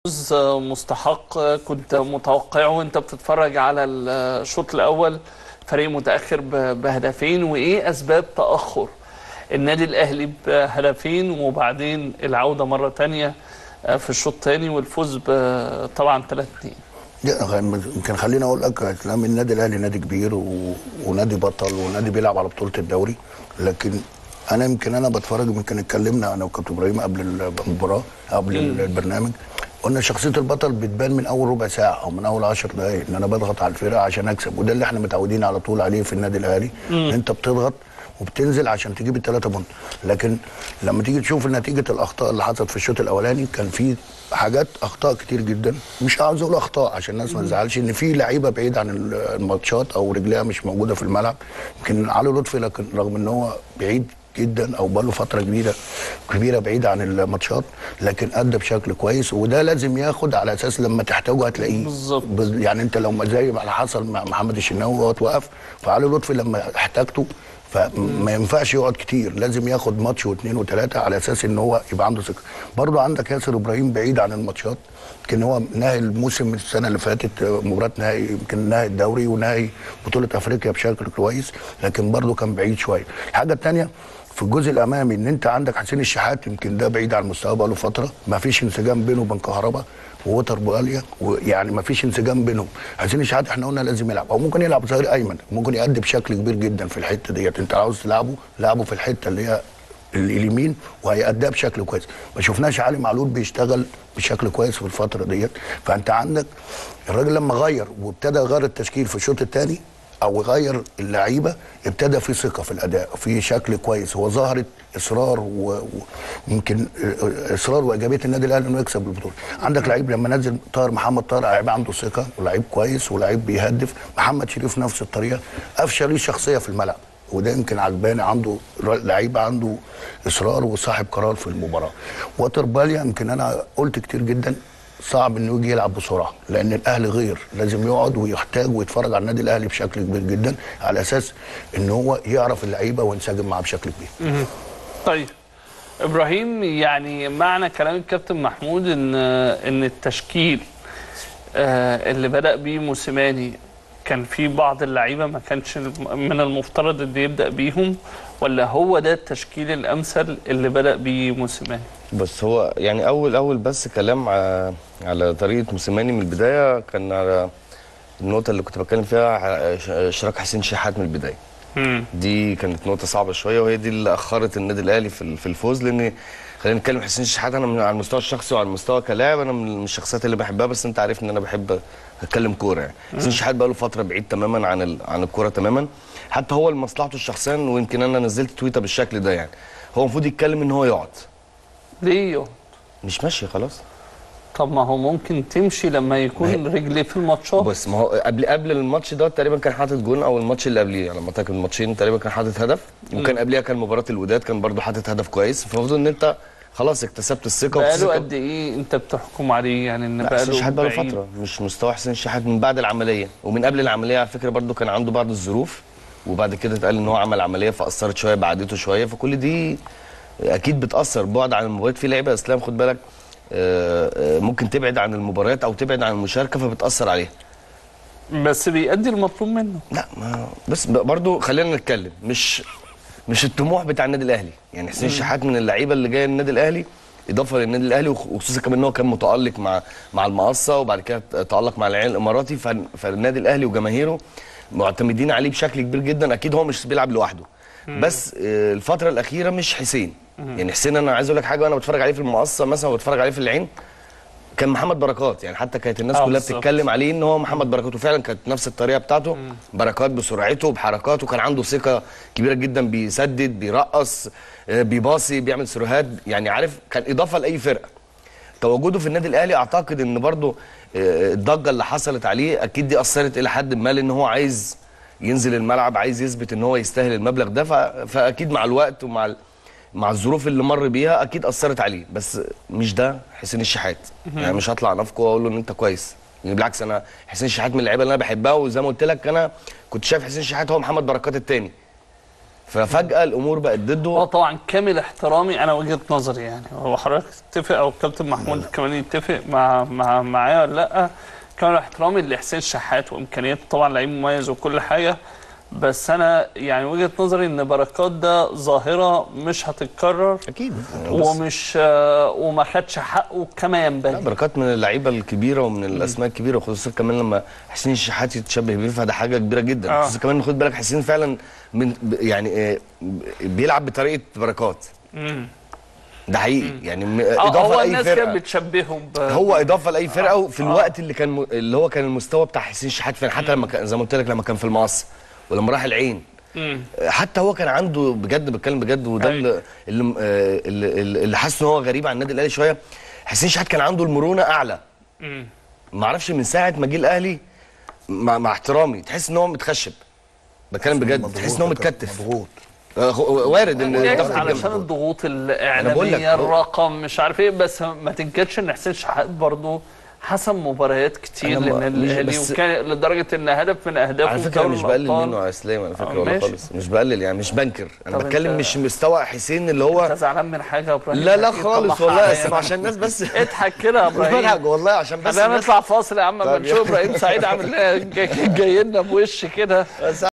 فوز مستحق كنت متوقعه وانت بتتفرج على الشوط الاول فريق متاخر ب- بهدفين وايه اسباب تاخر النادي الاهلي بهدفين وبعدين العوده مره تانية في الشوط الثاني والفوز ب- طبعا 3 2 لا، يمكن خليني اقول لك كلام النادي الاهلي نادي كبير و... ونادي بطل ونادي بيلعب على بطوله الدوري لكن انا يمكن انا بتفرج يمكن اتكلمنا انا وكابتن ابراهيم قبل المباراه قبل البرنامج قلنا شخصيه البطل بتبان من اول ربع ساعه او من اول 10 دقائق ان انا بضغط على الفرقه عشان اكسب وده اللي احنا متعودين على طول عليه في النادي الاهلي ان انت بتضغط وبتنزل عشان تجيب الثلاثه بونت لكن لما تيجي تشوف نتيجه الاخطاء اللي حصلت في الشوط الاولاني كان في حاجات اخطاء كتير جدا مش عاوز اقول اخطاء عشان الناس ما تزعلش ان في لعيبه بعيد عن الماتشات او رجليها مش موجوده في الملعب يمكن علي لطفي لكن رغم ان هو بعيد جدا او بقاله فتره كبيره كبيره بعيد عن الماتشات لكن ادى بشكل كويس وده لازم ياخد على اساس لما تحتاجه هتلاقيه بالظبط. بز- يعني انت لو ما زي ما حصل مع محمد الشناوي وهو توقف فعلي لطفي لما احتاجته فما ينفعش يقعد كتير لازم ياخد ماتش واثنين وثلاثه على اساس ان هو يبقى عنده ثقه برضه عندك ياسر ابراهيم بعيد عن الماتشات يمكن هو نهي الموسم من السنه اللي فاتت آه، مباراه نهائي يمكن نهائي الدوري ونهائي بطوله افريقيا بشكل كويس لكن برضه كان بعيد شويه الحاجه الثانيه في الجزء الامامي ان انت عندك حسين الشحات يمكن ده بعيد عن المستوى بقاله فتره ما فيش انسجام بينه وبين كهربا ووتر بواليا ويعني ما فيش انسجام بينهم حسين الشحات احنا قلنا لازم يلعب او ممكن يلعب ظهير ايمن ممكن يأدي بشكل كبير جدا في الحته ديت انت عاوز تلعبه لعبه في الحته اللي هي ال- اليمين وهيأديها بشكل كويس ما شفناش علي معلول بيشتغل بشكل كويس في الفتره ديت فانت عندك الراجل لما غير وابتدى يغير التشكيل في الشوط الثاني او غير اللعيبه ابتدى في ثقه في الاداء في شكل كويس هو ظهرت اصرار و- ويمكن اصرار وايجابيه النادي الاهلي انه يكسب البطوله عندك لعيب لما نزل طاهر محمد طاهر لعيب عنده ثقه ولعيب كويس ولعيب بيهدف محمد شريف نفس الطريقه قفشه ليه شخصيه في الملعب وده يمكن عجباني عنده لعيب عنده اصرار وصاحب قرار في المباراه وتر باليا يمكن انا قلت كتير جدا صعب انه يجي يلعب بسرعه لان الاهلي غير لازم يقعد ويحتاج ويتفرج على النادي الاهلي بشكل كبير جدا على اساس ان هو يعرف اللعيبه وينسجم معاه بشكل كبير طيب ابراهيم يعني معنى كلام الكابتن محمود ان ان التشكيل آه، اللي بدا بيه موسيماني كان في بعض اللعيبه ما كانش من المفترض ان يبدا بيهم ولا هو ده التشكيل الامثل اللي بدا بيه موسيماني بس هو يعني اول اول بس كلام ع- على طريقه موسيماني من البدايه كان على النقطه اللي كنت بتكلم فيها ع- ش- اشراك حسين شحات من البدايه مم. دي كانت نقطه صعبه شويه وهي دي اللي اخرت النادي الاهلي في ال- في الفوز لان خلينا نتكلم حسين شحات انا من على المستوى الشخصي وعلى المستوى كلاعب انا من الشخصيات اللي بحبها بس انت عارف ان انا بحب اتكلم كوره يعني حسين شحات بقى له فتره بعيد تماما عن ال... عن الكوره تماما حتى هو لمصلحته الشخصيه ويمكن انا نزلت تويتر بالشكل ده يعني هو المفروض يتكلم ان هو يقعد ليه مش ماشي خلاص طب ما هو ممكن تمشي لما يكون رجلي في الماتشات بص ما هو قبل قبل الماتش ده تقريبا كان حاطط جون او الماتش اللي قبليه على ما اعتقد الماتشين تقريبا كان حاطط هدف وكان قبليها كان مباراه الوداد كان برضو حاطط هدف كويس فالمفروض ان انت خلاص اكتسبت الثقه بقاله والثقة- قد ايه انت بتحكم عليه يعني ان لا، حسين بقاله شحات بقاله بعيد؟ فتره مش مستوى حسين شحات من بعد العمليه ومن قبل العمليه على فكره برضو كان عنده بعض الظروف وبعد كده اتقال ان هو عمل عمليه فاثرت شويه بعدته شويه فكل دي اكيد بتاثر بعد عن المباريات في لعيبه يا اسلام خد بالك آه، آه، ممكن تبعد عن المباريات او تبعد عن المشاركه فبتاثر عليها بس بيأدي المطلوب منه لا ما بس ب- برضو خلينا نتكلم مش مش الطموح بتاع النادي الاهلي يعني حسين شحات من اللعيبه اللي جايه النادي الاهلي اضافه للنادي الاهلي وخ- وخصوصا كمان ان هو كان متالق مع مع المقصه وبعد كده تالق مع العين الاماراتي فن- فالنادي الاهلي وجماهيره معتمدين عليه بشكل كبير جدا اكيد هو مش بيلعب لوحده بس آه، الفتره الاخيره مش حسين يعني حسين انا عايز اقول لك حاجه وانا بتفرج عليه في المقصه مثلا وبتفرج عليه في العين كان محمد بركات يعني حتى كانت الناس آه، كلها بالظبط. بتتكلم عليه ان هو محمد بركات وفعلا كانت نفس الطريقه بتاعته بركات بسرعته بحركاته كان عنده ثقه كبيره جدا بيسدد بيرقص آه، بيباصي بيعمل سيروهات يعني عارف كان اضافه لاي فرقه تواجده في النادي الاهلي اعتقد ان برضه آه، الضجه اللي حصلت عليه اكيد دي اثرت الى حد ما لان هو عايز ينزل الملعب عايز يثبت ان هو يستاهل المبلغ ده ف- فاكيد مع الوقت ومع ال- مع الظروف اللي مر بيها اكيد اثرت عليه بس مش ده حسين الشحات يعني مش هطلع انافقه واقول له ان انت كويس يعني بالعكس انا حسين الشحات من اللعيبه اللي انا بحبها وزي ما قلت لك انا كنت شايف حسين الشحات هو محمد بركات الثاني ففجاه الامور بقت هو ضده طبعا كامل احترامي انا وجهه نظري يعني هو حضرتك تتفق او الكابتن محمود كمان يتفق مع مع معايا ولا لا كامل احترامي لحسين شحات وامكانياته طبعا لعيب مميز وكل حاجه بس انا يعني وجهه نظري ان بركات ده ظاهره مش هتتكرر اكيد ومش آه، وما خدش حقه كما لا ينبغي بركات من اللعيبه الكبيره ومن الاسماء الكبيره وخصوصا كمان لما حسين الشحات يتشبه بيه فده حاجه كبيره جدا آه. خصوصا كمان خد بالك حسين فعلا من ب- يعني آه، ب- بيلعب بطريقه بركات مم. ده حقيقي يعني م- آه، اضافه هو لاي الناس كانت فرقه بتشبههم ب... هو اضافه لاي فرقه وفي آه. الوقت اللي كان م... اللي هو كان المستوى بتاع حسين الشحات فين حتى لما كان زي ما قلت لك لما كان في المقص ولما راح العين مم. حتى هو كان عنده بجد بتكلم بجد وده أيوة. اللي اللي, آه، اللي, اللي حاسس ان هو غريب عن النادي الاهلي شويه حسين شحات كان عنده المرونه اعلى مم. ما اعرفش من ساعه ما جه الاهلي مع, مع احترامي تحس ان هو متخشب بتكلم بجد تحس ان هو متكتف مضغوط آه، خ- وارد ان جايز ضغط علشان الجمهور. الضغوط بقول لك، الاعلاميه هو- الرقم مش عارف ايه بس ما تنكرش ان حسين شحات برضه حسم مباريات كتير أنا ما- للنادي مش- الاهلي بس- وكان لدرجه ان هدف من اهدافه على في فكره دوري مش بقلل الأبطال. منه يا اسلام على آه، فكره ولا ماشي. خالص مش بقلل يعني مش بنكر انا طب بتكلم أنت- مش مستوى حسين اللي هو انت زعلان من حاجه يا ابراهيم لا لا أكيد خالص طبعا والله يعني. بس عشان الناس بس اضحك كده يا بضحك ابراهيم والله عشان بس خلينا الناس نطلع فاصل يا عم اما طب نشوف يلا. ابراهيم سعيد عامل ايه جاي جاي لنا بوش كده